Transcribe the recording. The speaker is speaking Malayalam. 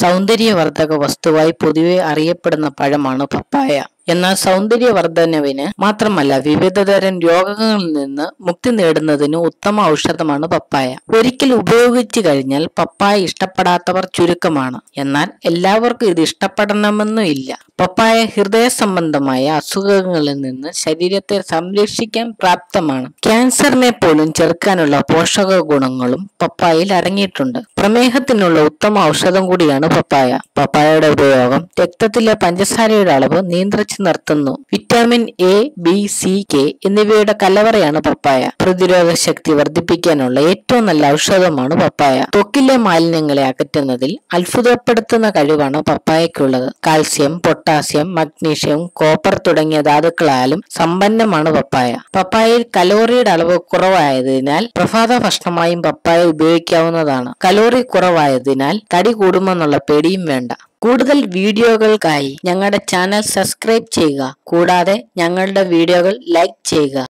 സൗന്ദര്യവർദ്ധക വസ്തുവായി പൊതുവെ അറിയപ്പെടുന്ന പഴമാണ് പപ്പായ എന്നാൽ സൗന്ദര്യവർദ്ധനവിന് മാത്രമല്ല വിവിധതരം രോഗങ്ങളിൽ നിന്ന് മുക്തി നേടുന്നതിന് ഉത്തമ ഔഷധമാണ് പപ്പായ ഒരിക്കൽ ഉപയോഗിച്ചു കഴിഞ്ഞാൽ പപ്പായ ഇഷ്ടപ്പെടാത്തവർ ചുരുക്കമാണ് എന്നാൽ എല്ലാവർക്കും ഇത് ഇഷ്ടപ്പെടണമെന്നും ഇല്ല പപ്പായ ഹൃദയ സംബന്ധമായ അസുഖങ്ങളിൽ നിന്ന് ശരീരത്തെ സംരക്ഷിക്കാൻ പ്രാപ്തമാണ് ക്യാൻസറിനെ പോലും ചെറുക്കാനുള്ള പോഷക ഗുണങ്ങളും പപ്പായയിൽ അടങ്ങിയിട്ടുണ്ട് പ്രമേഹത്തിനുള്ള ഉത്തമ ഔഷധം കൂടിയാണ് പപ്പായ പപ്പായയുടെ ഉപയോഗം രക്തത്തിലെ പഞ്ചസാരയുടെ അളവ് നിയന്ത്രിച്ചു നിർത്തുന്നു vitamin A B C K എന്നിവയുടെ കലവറയാണ് പപ്പായ പ്രതിരോധ ശക്തി വർദ്ധിപ്പിക്കാനുള്ള ഏറ്റവും നല്ല ഔഷധമാണ് പപ്പായ ത്വക്കിലെ മാലിന്യങ്ങളെ അകറ്റുന്നതിൽ അത്ഭുതപ്പെടുത്തുന്ന കഴിവാണ് പപ്പായയ്ക്കുള്ളത് കാൽസ്യം പൊട്ടാസ്യം മഗ്നീഷ്യം കോപ്പർ തുടങ്ങിയ ധാതുക്കളാലും സമ്പന്നമാണ് പപ്പായ പപ്പായയിൽ കലോറിയുടെ അളവ് കുറവായതിനാൽ പ്രഭാത ഭക്ഷണമായും പപ്പായ ഉപയോഗിക്കാവുന്നതാണ് കലോറി കുറവായതിനാൽ തടി കൂടുമെന്നുള്ള പേടിയും വേണ്ട കൂടുതൽ വീഡിയോകൾക്കായി ഞങ്ങളുടെ ചാനൽ സബ്സ്ക്രൈബ് ചെയ്യുക കൂടാതെ ഞങ്ങളുടെ വീഡിയോകൾ ലൈക്ക് ചെയ്യുക